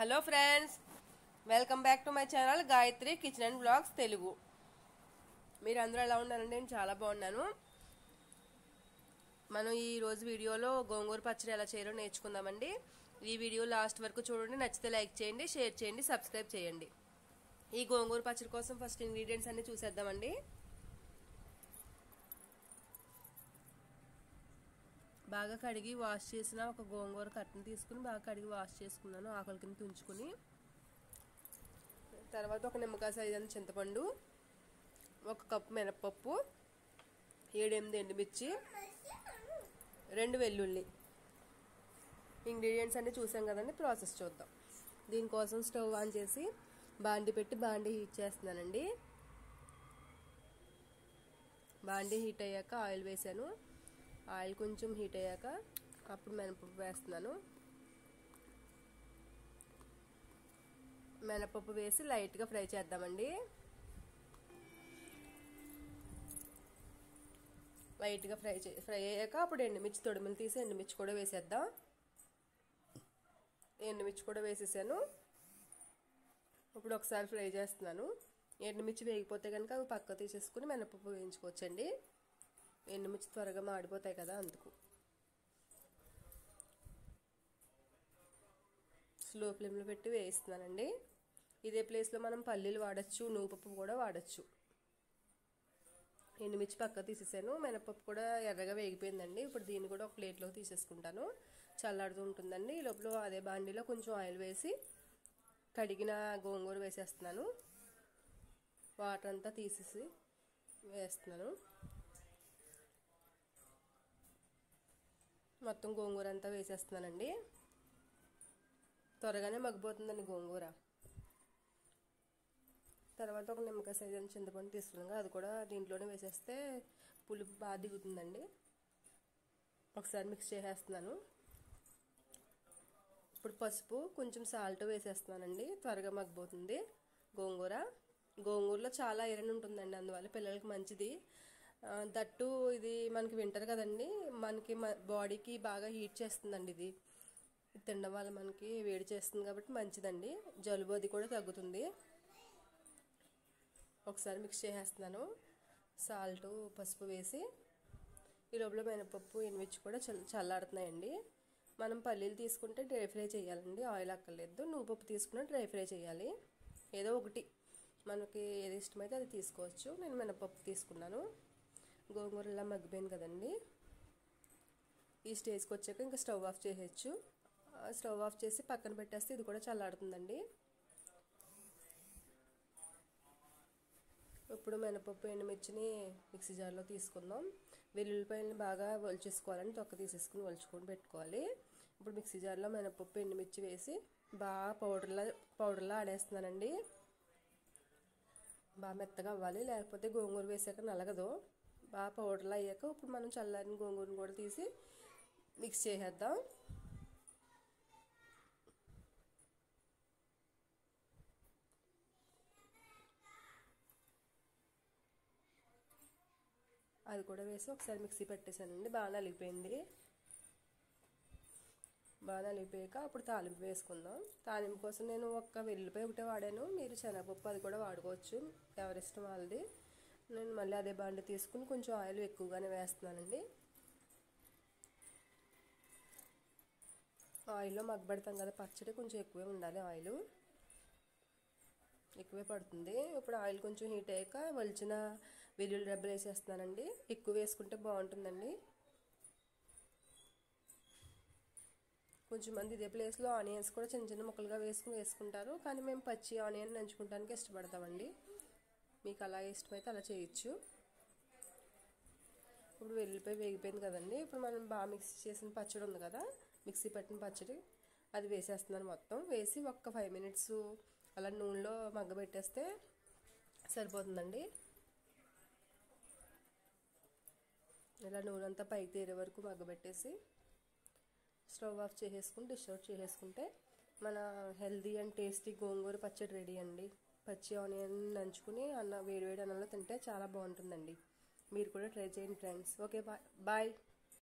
hello friends welcome back to my channel Gayatri kitchen and blogs Telugu మీరు అందరూ ఎలా ఉన్నారండి నేను చాలా బాగున్నాను మనం ఈ రోజు వీడియోలో గోంగూర పచ్చడి ఎలా చేయాలో నేర్చుకుందామండి ఈ వీడియో లాస్ట్ వరకు చూడండి నచ్చితే లైక్ చేయండి షేర్ చేయండి సబ్స్క్రైబ్ చేయండి ఈ గోంగూర పచ్చడి కోసం ఫస్ట్ ఇంగ్రీడియంట్స్ అన్ని చూసేద్దామండి బాగా కడిగి వాష్ చేసిన ఒక గోంగూర కట్టను తీసుకుని బాగా కడిగి వాష్ చేసుకున్నాను ఆకుల కింద తుంచుకుని తర్వాత ఒక నిమ్మకాయ సైజ్ అంత చింతపండు ఒక కప్పు మినప్పప్పు ఏడెనిమిది ఎండుమిర్చి రెండు వెల్లుల్లి ఇంగ్రీడియంట్స్ అన్నీ చూసాం కదండి ప్రాసెస్ చూద్దాం దీనికోసం స్టవ్ ఆన్ చేసి బాండి పెట్టి బాండి హీట్ చేస్తున్నానండి బాండి హీట్ అయ్యాక ఆయిల్ వేసాను ఆయిల్ కొంచెం హీట్ అయ్యాక అప్పుడు మినపప్పు వేస్తున్నాను మినపప్పు వేసి లైట్గా ఫ్రై చేద్దామండి లైట్గా ఫ్రై చే ఫ్రై అయ్యాక అప్పుడు ఎండుమిర్చి తొడిమిలు తీసి ఎండుమిర్చి కూడా వేసేద్దాం ఎండుమిర్చి కూడా వేసేసాను ఇప్పుడు ఒకసారి ఫ్రై చేస్తున్నాను ఎండుమిర్చి వేగిపోతే కనుక అవి పక్క తీసేసుకుని మినపప్పు వేయించుకోవచ్చండి ఎండుమిర్చి త్వరగా మాడిపోతాయి కదా అందుకు స్లో ఫ్లేమ్లో పెట్టి వేయిస్తున్నానండి ఇదే ప్లేస్లో మనం పల్లీలు వాడచ్చు నువ్వుపప్పు కూడా వాడచ్చు ఎండుమిర్చి పక్క తీసేసాను మినపప్పు కూడా ఎర్రగా వేగిపోయిందండి ఇప్పుడు దీన్ని కూడా ఒక ప్లేట్లో తీసేసుకుంటాను చల్లాడుతూ ఉంటుందండి ఈ లోపల అదే బాండీలో కొంచెం ఆయిల్ వేసి కడిగిన గోంగూర వేసేస్తున్నాను వాటర్ అంతా తీసేసి వేస్తున్నాను మొత్తం గోంగూర అంతా వేసేస్తున్నానండి త్వరగానే మగ్గిపోతుందండి గోంగూర తర్వాత ఒక నిమ్మకాయ సైజు చింతపండు తీసుకున్నాగా అది కూడా దీంట్లోనే వేసేస్తే పులుపు బాగా దిగుతుందండి ఒకసారి మిక్స్ చేసేస్తున్నాను ఇప్పుడు పసుపు కొంచెం సాల్ట్ వేసేస్తున్నానండి త్వరగా మగ్గిపోతుంది గోంగూర గోంగూరలో చాలా ఐరన్ ఉంటుందండి అందువల్ల పిల్లలకి మంచిది దట్టు ఇది మనకి వింటర్ కదండి మనకి బాడీకి బాగా హీట్ చేస్తుందండి ఇది తినడం వల్ల మనకి వేడి చేస్తుంది కాబట్టి మంచిదండి జలుబు అది కూడా తగ్గుతుంది ఒకసారి మిక్స్ చేసేస్తున్నాను సాల్ట్ పసుపు వేసి ఈ లోపల మినపప్పు ఎనిమిచ్చి కూడా చల్ చల్లాడుతున్నాయండి మనం పల్లీలు తీసుకుంటే డ్రై ఫ్రై చేయాలండి ఆయిల్ అక్కర్లేదు నువ్వుపప్పు తీసుకున్న డ్రై ఫ్రై చేయాలి ఏదో ఒకటి మనకి ఏది ఇష్టమైతే అది తీసుకోవచ్చు నేను మినపప్పు తీసుకున్నాను గోంగూర ఇలా మగ్గిపోయింది కదండి ఈ స్టేజ్కి వచ్చాక ఇంకా స్టవ్ ఆఫ్ చేసేయచ్చు స్టవ్ ఆఫ్ చేసి పక్కన పెట్టేస్తే ఇది కూడా చల్లాడుతుందండి ఇప్పుడు మినపప్పు ఎండుమిర్చిని మిక్సీ జార్లో తీసుకుందాం వెల్లుల్లిపాయలని బాగా ఒలిచేసుకోవాలని తొక్క తీసేసుకుని ఒలుచుకొని పెట్టుకోవాలి ఇప్పుడు మిక్సీ జార్లో మినపప్పు ఎండుమిర్చి వేసి బాగా పౌడర్లా పౌడర్లా ఆడేస్తున్నానండి బాగా మెత్తగా అవ్వాలి లేకపోతే గోంగూర వేసాక నలగదు బాగా పౌడర్లా అయ్యాక ఇప్పుడు మనం చల్లారిన గోంగూరను కూడా తీసి మిక్స్ చేసేద్దాం అది కూడా వేసి ఒకసారి మిక్సీ పెట్టేశానండి బాగా నలిగిపోయింది బాగా నలిగిపోయాక అప్పుడు తాలింపు వేసుకుందాం తాలింపు కోసం నేను ఒక్క వెల్లిపాయ ఒకటే వాడాను మీరు శనగపప్పు అది కూడా వాడుకోవచ్చు ఎవరిష్టం వాళ్ళది నేను మళ్ళీ అదే బాండి తీసుకుని కొంచెం ఆయిల్ ఎక్కువగానే వేస్తున్నానండి ఆయిల్లో మగ్గబెడతాం కదా పచ్చడి కొంచెం ఎక్కువే ఉండాలి ఆయిల్ ఎక్కువే పడుతుంది ఇప్పుడు ఆయిల్ కొంచెం హీట్ అయ్యాక వలిచిన వెల్లుల్లి రబ్బలు వేసేస్తున్నానండి ఎక్కువ వేసుకుంటే బాగుంటుందండి కొంచెం మంది ఇదే ప్లేస్లో ఆనియన్స్ కూడా చిన్న చిన్న ముక్కలుగా వేసుకుని వేసుకుంటారు కానీ మేము పచ్చి ఆనియన్ నంచుకోవడానికి ఇష్టపడతామండి మీకు అలా ఇష్టమైతే అలా చేయొచ్చు ఇప్పుడు వెల్లిపాయ వేగిపోయింది కదండి ఇప్పుడు మనం బాగా మిక్సీ చేసిన పచ్చడి ఉంది కదా మిక్సీ పట్టిన పచ్చడి అది వేసేస్తున్నాను మొత్తం వేసి ఒక్క ఫైవ్ మినిట్స్ అలా నూనెలో మగ్గబెట్టేస్తే సరిపోతుందండి ఇలా నూనె అంతా పైకి తీరే వరకు మగ్గబెట్టేసి స్టవ్ ఆఫ్ చేసేసుకుని డిష్ అవుట్ చేసేసుకుంటే మన హెల్దీ అండ్ టేస్టీ గోంగూర పచ్చడి రెడీ అండి పచ్చి ఆనియన్ నంచుకుని అన్న వేడివేడి అన్నంలో తింటే చాలా బాగుంటుందండి మీరు కూడా ట్రై చేయండి ఫ్రెండ్స్ ఓకే బాయ్ బాయ్